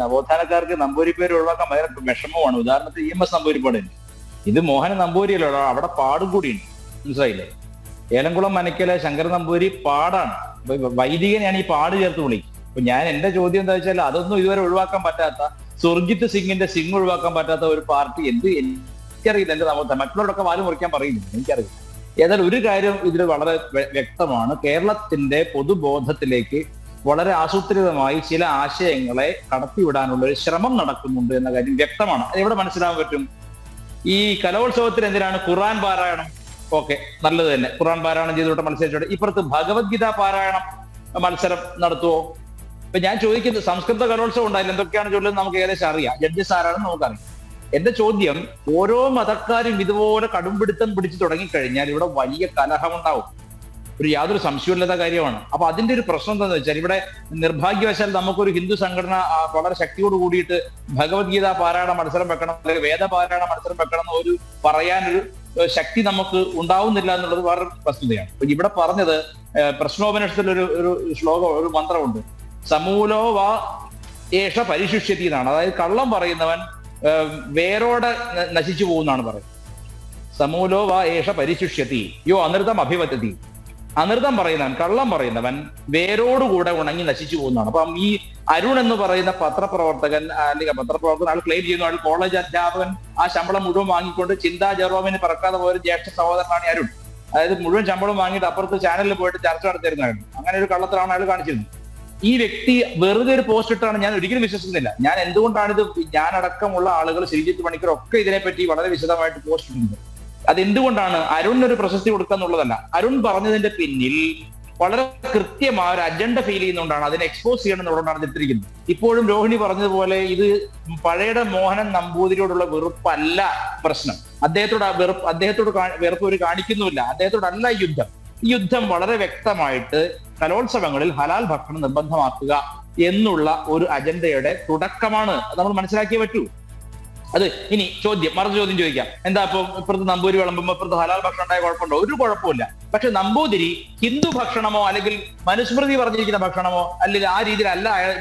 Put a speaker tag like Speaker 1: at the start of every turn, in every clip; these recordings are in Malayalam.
Speaker 1: നവോത്ഥാനക്കാർക്ക് നമ്പൂരി പേര് ഒഴിവാക്കാൻ ഭയങ്കര വിഷമമാണ് ഉദാഹരണത്തിന് ഇ എം എസ് നമ്പൂരിപ്പാട് ഇത് മോഹന നമ്പൂരിയല്ലോ അവിടെ പാടും കൂടിയുണ്ട് മനസ്സിലായില്ലേ ഏലംകുളം മനക്കലെ ശങ്കര നമ്പൂരി പാടാണ് അപ്പൊ വൈദികനെയാണ് ഈ പാട് ചേർത്ത് വിളിക്കും അപ്പൊ ഞാൻ എന്റെ ചോദ്യം എന്താ വെച്ചാൽ അതൊന്നും ഇതുവരെ ഒഴിവാക്കാൻ പറ്റാത്ത സുർജിത്ത് സിംഗിന്റെ സിംഗ് ഒഴിവാക്കാൻ പറ്റാത്ത ഒരു പാർട്ടി എന്ത് എനിക്കറിയില്ല എന്റെ നവോത്ഥാനം മറ്റുള്ളവരൊക്കെ വാല് മുറിക്കാൻ പറയുന്നു എനിക്കറിയില്ല ഏതായാലും ഒരു കാര്യം ഇതിൽ വളരെ വ്യ- വ്യക്തമാണ് കേരളത്തിന്റെ പൊതുബോധത്തിലേക്ക് വളരെ ആസൂത്രിതമായി ചില ആശയങ്ങളെ കടത്തിവിടാനുള്ള ഒരു ശ്രമം നടക്കുന്നുണ്ട് എന്ന കാര്യം വ്യക്തമാണ് അത് എവിടെ മനസ്സിലാക്കാൻ പറ്റും ഈ കലോത്സവത്തിൽ എന്തിനാണ് ഖുറാൻ പാരായണം ഓക്കെ നല്ലത് തന്നെ ഖുറാൻ പാരായണം ചെയ്തുകൊണ്ട് മത്സരിച്ചോട്ടെ ഇപ്പുറത്ത് ഭഗവത്ഗീത പാരായണം മത്സരം നടത്തുവോ ഇപ്പൊ ഞാൻ ചോദിക്കുന്നത് സംസ്കൃത കലോത്സവം ഉണ്ടായില്ല എന്തൊക്കെയാണ് ചൊല്ലുന്നത് നമുക്ക് ഏകദേശം അറിയാം ജഡ്ജസ് ആരാണെന്ന് നമുക്കറിയാം എന്റെ ചോദ്യം ഓരോ മതക്കാരും ഇതുപോലെ കടുംപിടുത്തം പിടിച്ചു തുടങ്ങിക്കഴിഞ്ഞാൽ ഇവിടെ വലിയ കലഹമുണ്ടാവും ഒരു യാതൊരു സംശയമില്ലാത്ത കാര്യമാണ് അപ്പൊ അതിന്റെ ഒരു പ്രശ്നം എന്താണെന്ന് വെച്ചാൽ ഇവിടെ നിർഭാഗ്യവശാൽ നമുക്കൊരു ഹിന്ദു സംഘടന ആ, വളരെ ശക്തിയോട് കൂടിയിട്ട് ഭഗവത്ഗീത പാരായണ മത്സരം വെക്കണം അല്ലെങ്കിൽ വേദ പാരായണ മത്സരം വെക്കണം എന്ന് ഒരു പറയാനൊരു ഏഹ്, ശക്തി നമുക്ക് ഉണ്ടാവുന്നില്ല എന്നുള്ളത് വേറൊരു വസ്തുതയാണ് അപ്പൊ ഇവിടെ പറഞ്ഞത് ഏഹ്, പ്രശ്നോപനിഷത്തിൽ ഒരു ഒരു ശ്ലോകം ഒരു മന്ത്രമുണ്ട് സമൂലോ വാ ഏഷ പരിശുഷ്യത്തി എന്നാണ് അതായത് കള്ളം പറയുന്നവൻ ഏഹ്, വേരോടെ ന- നശിച്ചു പോകുന്നാണ് പറയുന്നത് സമൂലോ വാ ഏഷ പരിശുഷ്യത്തി യോ അനൃതം അഭിവത്തതി അനൃതം പറയുന്നവൻ കള്ളം പറയുന്നവൻ വേരോടുകൂടെ ഉണങ്ങി നശിച്ചു പോകുന്നതാണ് അപ്പം ഈ അരുൺ എന്ന് പറയുന്ന പത്രപ്രവർത്തകൻ ആ, അല്ലെങ്കിൽ പത്രപ്രവർത്തകൻ ആൾ ക്ലെയിം ചെയ്യുന്നു ആൾ കോളേജ് അധ്യാപകൻ ആ ശമ്പളം മുഴുവൻ വാങ്ങിക്കൊണ്ട് ചിന്താ ജെറോമിന് പറക്കാതെ പോയ ഒരു ജ്യേഷ്ഠ സഹോദരനാണ് ഈ അരുൺ അതായത് മുഴുവൻ ശമ്പളം വാങ്ങിയിട്ട് അപ്പുറത്ത് ചാനലിൽ പോയിട്ട് ചർച്ച നടത്തിയിരുന്നതാണ് അങ്ങനെ ഒരു കള്ളത്തിലാണ് അയാൾ കാണിച്ചിരുന്നത് ഈ വ്യക്തി വെറുതെ ഒരു പോസ്റ്റ് ഇട്ടാണ് ഞാൻ ഒരിക്കലും വിശ്വസിക്കുന്നില്ല ഞാൻ എന്തുകൊണ്ടാണ് ഇത് ഞാനടക്കമുള്ള ആളുകൾ ശ്രീജിത്ത് പണിക്കർ ഒക്കെ ഇതിനെപ്പറ്റി വളരെ വിശദമായിട്ട് പോസ്റ്റ് ഇടുന്നത് അത് എന്തുകൊണ്ടാണ് അരുണിന് ഒരു പ്രശസ്തി കൊടുക്കുക എന്നുള്ളതല്ല അരുൺ പറഞ്ഞതിന്റെ പിന്നിൽ വളരെ കൃത്യമായ ഒരു അജണ്ട ഫീൽ ചെയ്യുന്നതുകൊണ്ടാണ് അതിനെ എക്സ്പോസ് ചെയ്യണം എന്നുള്ളതാണ് ഇത് ഇട്ടിരിക്കുന്നത് ഇപ്പോഴും രോഹിണി പറഞ്ഞതുപോലെ ഇത് പഴയുടെ മോഹനൻ നമ്പൂതിരിയോടുള്ള വെറുപ്പല്ല പ്രശ്നം അദ്ദേഹത്തോട് ആ വെറുപ്പ് അദ്ദേഹത്തോട് കാ- വെറുപ്പ് ഒരു കാണിക്കുന്നുമില്ല അദ്ദേഹത്തോടല്ല ഈ യുദ്ധം ഈ യുദ്ധം വളരെ വ്യക്തമായിട്ട് കലോത്സവങ്ങളിൽ ഹലാൽ ഭക്ഷണം നിർബന്ധമാക്കുക എന്നുള്ള ഒരു അജണ്ടയുടെ തുടക്കമാണ് അത് നമ്മൾ മനസ്സിലാക്കിയേ പറ്റൂ അത് ഇനി ചോദ്യം മറു ചോദ്യം ചോദിക്കാം എന്താ ഇപ്പൊ ഇപ്പുറത്ത് നമ്പൂരി വിളമ്പുമ്പോ ഇപ്പുറത്ത് ഹലാൽ ഭക്ഷണം ഉണ്ടായ കുഴപ്പമുണ്ടോ ഒരു കുഴപ്പമില്ല പക്ഷെ നമ്പൂതിരി ഹിന്ദു ഭക്ഷണമോ അല്ലെങ്കിൽ മനുസ്മൃതി പറഞ്ഞിരിക്കുന്ന ഭക്ഷണമോ അല്ലെങ്കിൽ ആ രീതിയിലല്ല അയാൾ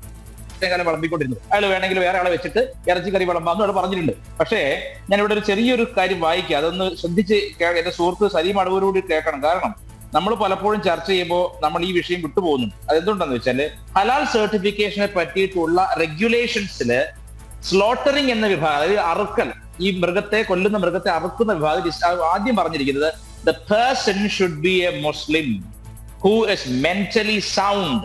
Speaker 1: കാലം വിളമ്പിക്കൊണ്ടിരുന്നത് അയാൾ വേണമെങ്കിൽ വേറെ ആളെ വെച്ചിട്ട് ഇറച്ചിക്കറി വിളമ്പാന്ന് അവിടെ പറഞ്ഞിട്ടുണ്ട് പക്ഷേ ഞാൻ ഇവിടെ ഒരു ചെറിയൊരു കാര്യം വായിക്കുക അതൊന്ന് ശ്രദ്ധിച്ച് കേ- എന്റെ സുഹൃത്ത് സലീം അടവൂരോട് കേൾക്കണം കാരണം നമ്മൾ പലപ്പോഴും ചർച്ച ചെയ്യുമ്പോൾ നമ്മൾ ഈ വിഷയം വിട്ടുപോകുന്നുണ്ട് അതെന്തുകൊണ്ടാന്ന് വെച്ചാല് ഹലാൽ സർട്ടിഫിക്കേഷനെ പറ്റിയിട്ടുള്ള റെഗുലേഷൻസില് സ്ലോട്ടറിംഗ് എന്ന വിഭാഗം അതായത് അറുക്കൽ ഈ മൃഗത്തെ കൊല്ലുന്ന മൃഗത്തെ അറുക്കുന്ന വിഭാഗം ലിസ്റ്റ് ആ- ആദ്യം പറഞ്ഞിരിക്കുന്നത് the person should be a Muslim who is mentally sound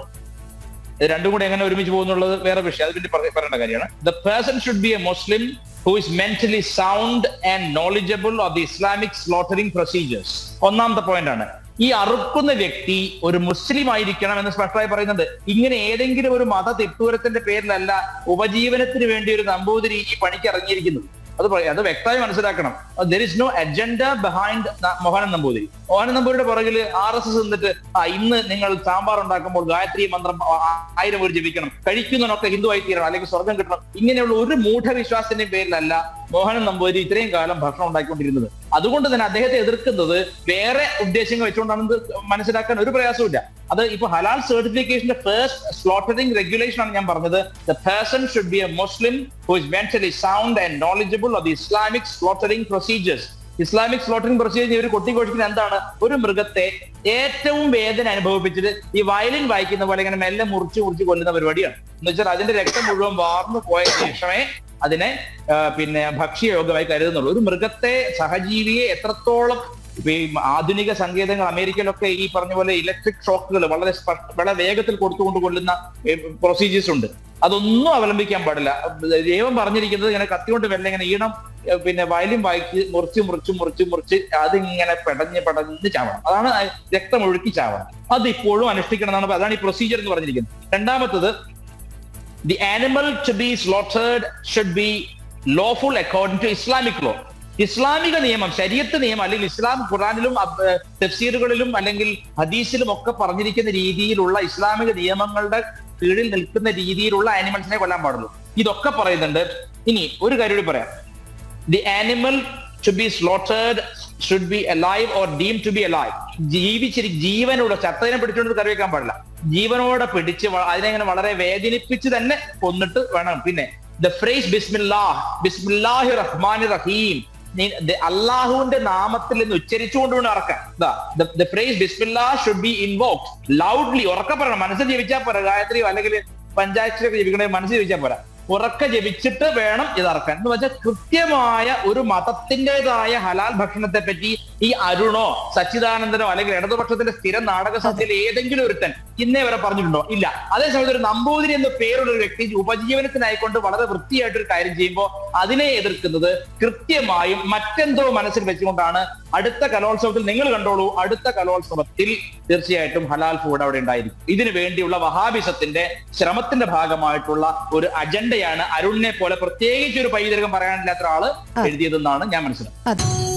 Speaker 1: ഇത് രണ്ടും കൂടെ എങ്ങനെ ഒരുമിച്ച് പോകുന്നുള്ളത് വേറെ വിഷയം അത് പിന്നെ പറ- പറയേണ്ട കാര്യമാണ് the person should be a Muslim who is mentally sound and knowledgeable of the Islamic slaughtering procedures ഒന്നാമത്തെ പോയിന്റ് ആണ് ഈ അറുക്കുന്ന വ്യക്തി ഒരു മുസ്ലിം ആയിരിക്കണം എന്ന് സ്പഷ്ടമായി പറയുന്നുണ്ട് ഇങ്ങനെ ഏതെങ്കിലും ഒരു മത തിട്ടൂരത്തിന്റെ പേരിലല്ല ഉപജീവനത്തിന് വേണ്ടി ഒരു നമ്പൂതിരി ഈ പണിക്ക് ഇറങ്ങിയിരിക്കുന്നത് അത് പറ- അത് വ്യക്തമായി മനസ്സിലാക്കണം there is no agenda behind Mohanan Namboothiri Mohanan നമ്പൂരിയുടെ പുറകിൽ ആർ എസ് എസ് എന്നിട്ട് ആ ഇന്ന് നിങ്ങൾ സാമ്പാർ ഉണ്ടാക്കുമ്പോൾ ഗായത്രി മന്ത്രം ആ- ആ- ആയിരം ഒരു ജപിക്കണം കഴിക്കുന്നതിനൊക്കെ ഹിന്ദുവായി തീരണം അല്ലെങ്കിൽ സ്വർഗം കിട്ടണം ഇങ്ങനെയുള്ള ഒരു മൂഢവിശ്വാസത്തിന്റെ പേരിലല്ല മോഹനൻ നമ്പൂതിരി ഇത്രയും കാലം ഭക്ഷണം ഉണ്ടാക്കിക്കൊണ്ടിരുന്നത് അതുകൊണ്ട് തന്നെ അദ്ദേഹത്തെ എതിർക്കുന്നത് വേറെ ഉദ്ദേശങ്ങൾ വെച്ചുകൊണ്ടാണെന്ന് മനസ്സിലാക്കാൻ ഒരു പ്രയാസമില്ല അത് ഇപ്പൊ ഹലാൽ സർട്ടിഫിക്കേഷന്റെ ഫസ്റ്റ് സ്ലോട്ടറിംഗ് റെഗുലേഷൻ ആണ് ഞാൻ പറഞ്ഞത് the person should be a Muslim who is mentally sound and knowledgeable of the Islamic slaughtering procedures Islamic slaughtering procedure ഒരു കൊട്ടിഘോഷിക്കുന്ന എന്താണ് ഒരു മൃഗത്തെ ഏറ്റവും വേദന അനുഭവിപ്പിച്ചിട്ട് ഈ വയലിൻ വായിക്കുന്ന പോലെ ഇങ്ങനെ മെല്ലെ മുറിച്ച് മുറിച്ച് കൊല്ലുന്ന പരിപാടിയാണ് എന്ന് വെച്ചാൽ അതിന്റെ രക്തം മുഴുവൻ വാർന്നു പോയ ശേഷമേ അതിനെ ആ, പിന്നെ ഭക്ഷ്യയോഗ്യമായി കരുതുന്നുള്ളൂ ഒരു മൃഗത്തെ സഹജീവിയെ എത്രത്തോളം ഇപ്പൊ ഈ ആധുനിക സങ്കേതങ്ങൾ അമേരിക്കയിലൊക്കെ ഈ പറഞ്ഞ പോലെ ഇലക്ട്രിക് ഷോക്കുകൾ വളരെ സ്പഷ്ട വളരെ വേഗത്തിൽ കൊടുത്തുകൊണ്ട് കൊല്ലുന്ന പ്രൊസീജിയേഴ്സ് ഉണ്ട് അതൊന്നും അവലംബിക്കാൻ പാടില്ല ദൈവം പറഞ്ഞിരിക്കുന്നത് ഇങ്ങനെ കത്തികൊണ്ട് വെള്ളം ഇങ്ങനെ ഈണം ഏഹ് പിന്നെ വയലിൻ വായിച്ച് മുറിച്ച് മുറിച്ച് മുറിച്ച് മുറിച്ച് അതിങ്ങനെ പെടഞ്ഞ് പെടഞ്ഞ് ചാവണം അതാണ് ആ രക്തം ഒഴുക്കി ചാവണം അത് ഇപ്പോഴും അനുഷ്ഠിക്കണം എന്നാണ് അതാണ് ഈ പ്രൊസീജിയർ എന്ന് പറഞ്ഞിരിക്കുന്നത് രണ്ടാമത്തത് the animal to be slaughtered should be lawful according to Islamic law ഇസ്ലാമിക നിയമം ശരീരത്ത് നിയമം അല്ലെങ്കിൽ ഇസ്ലാം ഖുറാനിലും അബ്, ഏഹ്, തഫ്സീറുകളിലും അല്ലെങ്കിൽ ഹദീസിലും ഒക്കെ പറഞ്ഞിരിക്കുന്ന രീതിയിലുള്ള ഇസ്ലാമിക നിയമങ്ങളുടെ കീഴിൽ നിൽക്കുന്ന രീതിയിലുള്ള ആനിമൽസിനെ കൊല്ലാൻ പാടുള്ളൂ ഇതൊക്കെ പറയുന്നുണ്ട് ഇനി ഒരു കാര്യം കൂടി പറയാം the animal to be slaughtered should be alive or deem to be alive ജീവിച്ചിരി ജീവനോട് ചത്തതിനെ പിടിച്ചുകൊണ്ട് കറി വെക്കാൻ പാടില്ല ജീവനോടെ പിടിച്ച് വ- അതിനെ ഇങ്ങനെ വളരെ വേദനിപ്പിച്ച് തന്നെ കൊന്നിട്ട് വേണം പിന്നെ ദ ഫ്രേസ് ബിസ്മില്ലാ ബിസ്മില്ലാഹി റഹ്മാനി റഹീം നീ- ദ- അള്ളാഹുവിന്റെ നാമത്തിൽ നിന്ന് ഉച്ചരിച്ചുകൊണ്ട് വേണം ഇറക്കാൻ ദ ഫ്രേസ് ബിസ്മില്ലാ ഷുഡ് ബി ഇൻവോക്ട് ലൗഡ്ലി ഉറക്കെ പറയണം മനസ്സിൽ ജപിച്ചാൽ പോരാ ഗായത്രിയോ അല്ലെങ്കിൽ പഞ്ചായത്തിലൊക്കെ ജപിക്കണേ മനസ്സിൽ ജപിച്ചാൽ പോരാ ഉറക്കെ ജപിച്ചിട്ട് വേണം ഇത് ഇറക്കാൻ എന്ന് വെച്ചാൽ കൃത്യമായ ഒരു മതത്തിൻ്റെതായ ഹലാൽ ഭക്ഷണത്തെ പറ്റി ഈ അരുണോ സച്ചിദാനന്ദനോ അല്ലെങ്കിൽ ഇടതുപക്ഷത്തിന്റെ സ്ഥിരം നാടക സഭയിൽ ഏതെങ്കിലും ഒരുത്തൻ ഇന്നേ വരെ പറഞ്ഞിട്ടുണ്ടോ ഇല്ല അതേസമയത്ത് ഒരു നമ്പൂതിരി എന്ന പേരുള്ള ഒരു വ്യക്തി ഉപജീവനത്തിനായിക്കൊണ്ട് വളരെ വൃത്തിയായിട്ട് ഒരു കാര്യം ചെയ്യുമ്പോൾ അതിനെ എതിർക്കുന്നത് കൃത്യമായും മറ്റെന്തോ മനസ്സിൽ വെച്ചുകൊണ്ടാണ് അടുത്ത കലോത്സവത്തിൽ നിങ്ങൾ കണ്ടോളൂ അടുത്ത കലോത്സവത്തിൽ തീർച്ചയായിട്ടും ഹലാൽ ഫുഡ് അവിടെ ഉണ്ടായിരിക്കും ഇതിനു വേണ്ടിയുള്ള വഹാബിസത്തിന്റെ ശ്രമത്തിന്റെ ഭാഗമായിട്ടുള്ള ഒരു അജണ്ടയാണ് അരുണിനെ പോലെ പ്രത്യേകിച്ച് ഒരു പൈതൃകം പറയാനില്ലാത്ത ഒരാള് എഴുതിയതെന്നാണ് ഞാൻ മനസ്സിലാക്കുന്നത്
Speaker 2: അതെ